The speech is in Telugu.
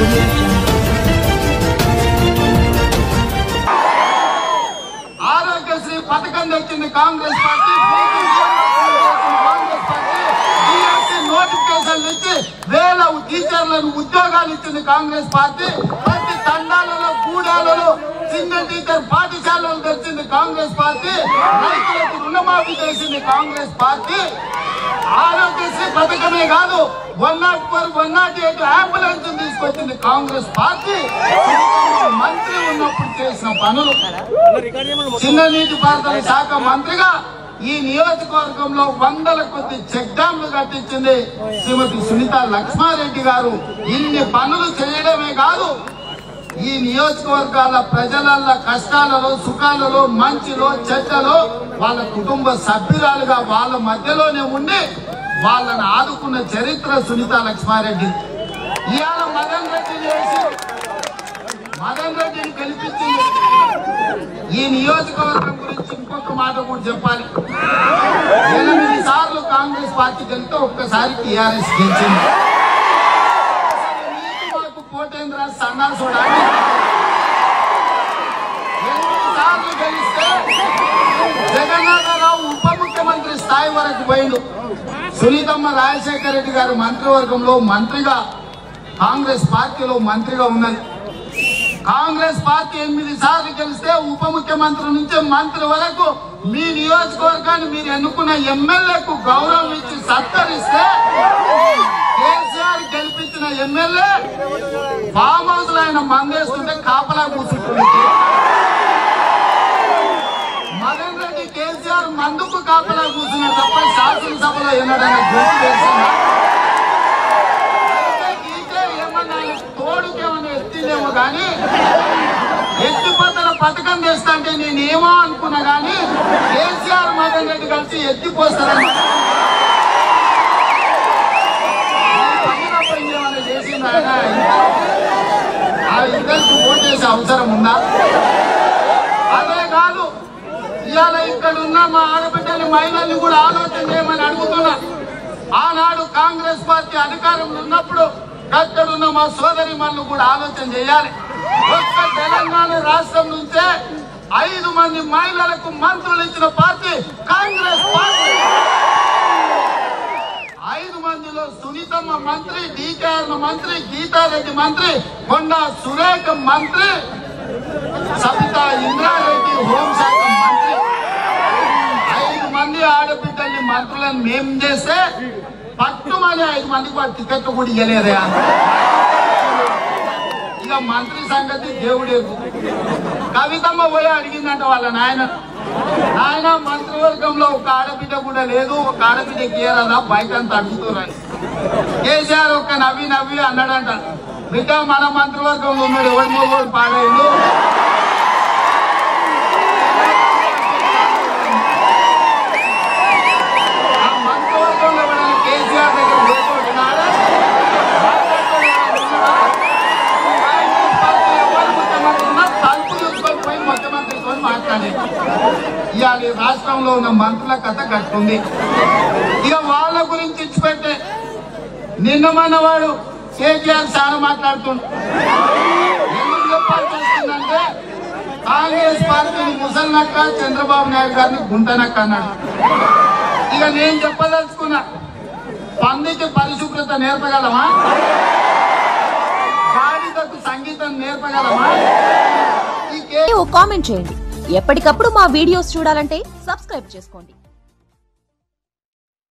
audio jungle. ఆరోగ్యశ్రీ పథకం తెచ్చింది కాంగ్రెస్ పార్టీ ఫీజు రియంబర్స్మెంట్ చేసింది కాంగ్రెస్ పార్టీ డిఎస్సి నోటిఫికేషన్లు ఇచ్చి వేల టీచర్లను ఉద్యోగాలు ఇచ్చింది కాంగ్రెస్ పార్టీ ప్రతి తండాలలో గూడాలలో సింగిల్ టీచర్ పాఠశాలలు తెచ్చింది కాంగ్రెస్ పార్టీ రైతులకు రుణమాఫీ చేసింది కాంగ్రెస్ పార్టీ ఆరోగ్యశ్రీ పథకమే కాదు one not four one not eight ambulance తీసుకొచ్చింది కాంగ్రెస్ పార్టీ మంత్రి ఉన్నప్పుడు చేసిన పనులు చిన్న నీటి పారుదల శాఖ మంత్రిగా ఈ నియోజకవర్గంలో వందల కొద్ది చెక్ డ్యాంలు కట్టించింది శ్రీమతి సునీత లక్ష్మారెడ్డి గారు ఇన్ని పనులు చేయడమే కాదు ఈ నియోజకవర్గాల ప్రజల కష్టాలలో సుఖాలలో మంచిలో చెడ్డలో వాళ్ళ కుటుంబ సభ్యురాలుగా వాళ్ళ మధ్యలోనే ఉండి వాళ్ళని ఆదుకున్న చరిత్ర సునీత లక్ష్మారెడ్డి ఇవాళ మదన్ రెడ్డి చేసి మదన్ రెడ్డిని గెలిపించింది ఈ నియోజకవర్గం గురించి ఇంకొక మాట కూడా చెప్పాలి ఎనిమిది సార్లు కాంగ్రెస్ పార్టీ గెలితే ఒక్కసారి టీఆర్ఎస్ గెలిచింది అసలు నీకు మాకు కోటేంద్ర సన్నాసుడా ఎనిమిది సార్లు గెలిస్తే జగన్నాథరావు ఉప ముఖ్యమంత్రి స్థాయి వరకు పోయిండు సునీతమ్మ రాజశేఖర రెడ్డి గారు మంత్రివర్గంలో మంత్రిగా కాంగ్రెస్ పార్టీలో మంత్రిగా ఉన్నది కాంగ్రెస్ పార్టీ ఎనిమిది సార్లు గెలిస్తే ఉప ముఖ్యమంత్రి నుంచి మంత్రి వరకు మీ నియోజకవర్గాన్ని మీరు ఎన్నుకున్న ఎమ్మెల్యేకు గౌరవం ఇచ్చి సత్కరిస్తే కేసీఆర్ గెలిపించిన ఎమ్మెల్యే ఫామ్ హౌస్ లో ఆయన మందేస్తుంటే కాపలా కూర్చుంటుంది మదన్ రెడ్డి కేసీఆర్ మందుకు కాపలా కూర్చున్న తప్ప శాసనసభలో ఎన్నడైనా గుర్తు చేసిందా అయితే గీతే ఏమన్నా ఆయన తోడుకేమన్నా ఎత్తిందేమో కానీ ఎత్తిపోతల పథకం తెస్తా అంటే నేనేమో అనుకున్నా కానీ కేసీఆర్ మదన్ రెడ్డి కలిసి ఎత్తిపోస్తారని పనిలో పని ఏమన్నా చేసిందా ఆయన? ఆ ఇద్దరికి ఓటేసే అవసరం ఉందా అదే కాదు ఇవాళ ఇక్కడ ఉన్న మా ఆడబిడ్డలు మహిళల్ని కూడా ఆలోచన చేయమని అడుగుతున్నా ఆనాడు కాంగ్రెస్ పార్టీ అధికారంలో ఉన్నప్పుడు అక్కడున్న మా సోదరి మనులు కూడా ఆలోచన చేయాలి ఒక్క తెలంగాణ రాష్ట్రం నుంచే ఐదు మంది మహిళలకు మంత్రులు ఇచ్చిన పార్టీ కాంగ్రెస్ పార్టీ ఐదు మందిలో సునీతమ్మ మంత్రి డీకేఆర్ మంత్రి గీతారెడ్డి మంత్రి కొండా సురేఖ మంత్రి సబితా ఇంద్రారెడ్డి హోంశాఖ మంత్రి ఐదు మంది ఆడబిడ్డల్ని మంత్రులను మేం చేస్తే పట్టుమని ఐదు మందికి వాడు టికెట్ కూడా ఇవ్వలేదే ఇక మంత్రి సంగతి దేవుడే కవితమ్మ పోయి అడిగిందంట వాళ్ళ నాయన నాయన మంత్రివర్గంలో ఒక ఆడబిడ్డ కూడా లేదు ఒక ఆడబిడ్డ గీయరాదా బయట అంతా అడుగుతున్నాను కేసీఆర్ ఒక్క నవ్వి నవ్వి అన్నాడంట బిడ్డ మన మంత్రివర్గంలో ఉన్నాడు ఎవరి మొగోడు పాడైండు ఆ మంత్రివర్గంలో ఎవరైనా కేసీఆర్ దగ్గర లేకపోతున్నాడా? కాంగ్రెస్ పార్టీ ఎవరు ముఖ్యమంత్రి ఉన్నా తలుపు చూసుకొని పోయి ముఖ్యమంత్రితో మాట్లాడేది ఇవాళ ఈ రాష్ట్రంలో ఉన్న మంత్రుల కథ కట్టుంది ఇక వాళ్ళ గురించి ఇచ్చిపెట్టే నిన్న మనవాడు కేటీఆర్ చాలా మాట్లాడుతుండు ఎందుకు చెప్పాల్సి వస్తుందంటే కాంగ్రెస్ పార్టీని ముసలినక్క చంద్రబాబు నాయుడు గారిని గుంటనక్క అన్నాడు ఇక నేను చెప్పదలుచుకున్నా పందికి పరిశుభ్రత నేర్పగలమా గాడిదకు సంగీతం నేర్పగలమా ఈ కే ఓ కామెంట్ చేయండి ఎప్పటికప్పుడు మా వీడియోస్ చూడాలంటే సబ్స్క్రైబ్ చేసుకోండి